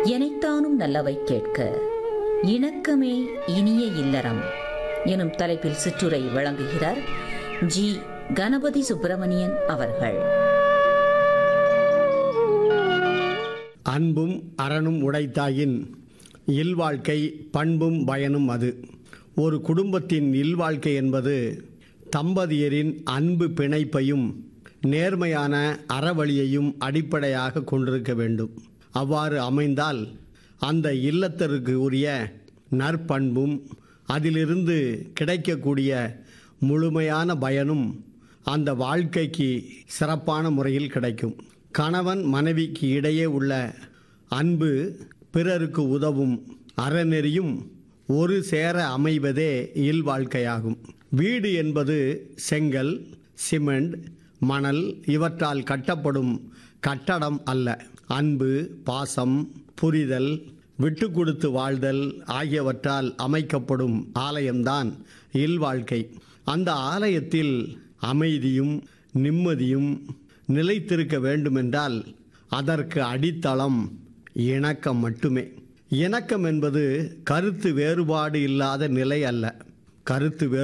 எனைத்தானும் நல்லவை கேட்க இணக்கமே இனிய இல்லறம் எனும் தலைப்பில் சிற்றுரை வழங்குகிறார் ஜி கணபதி சுப்பிரமணியன் அவர்கள் அன்பும் அறனும் உடைத்தாயின் இல்வாழ்க்கை பண்பும் பயனும் அது ஒரு குடும்பத்தின் இல்வாழ்க்கை என்பது தம்பதியரின் அன்பு பிணைப்பையும் நேர்மையான அறவழியையும் அடிப்படையாக கொண்டிருக்க வேண்டும் அவ்வாறு அமைந்தால் அந்த இல்லத்தருக்கு உரிய நற்பண்பும் அதிலிருந்து கிடைக்கக்கூடிய முழுமையான பயனும் அந்த வாழ்க்கைக்கு சிறப்பான முறையில் கிடைக்கும் கணவன் மனைவிக்கு இடையே உள்ள அன்பு பிறருக்கு உதவும் அறநெறியும் ஒரு சேர அமைவதே இல்வாழ்க்கையாகும் வீடு என்பது செங்கல் சிமெண்ட் மணல் இவற்றால் கட்டப்படும் கட்டடம் அல்ல அன்பு பாசம் புரிதல் விட்டு கொடுத்து வாழ்தல் ஆகியவற்றால் அமைக்கப்படும் ஆலயம்தான் இல்வாழ்க்கை அந்த ஆலயத்தில் அமைதியும் நிம்மதியும் நிலைத்திருக்க வேண்டுமென்றால் அதற்கு அடித்தளம் இணக்கம் மட்டுமே இணக்கம் என்பது கருத்து வேறுபாடு இல்லாத நிலை அல்ல கருத்து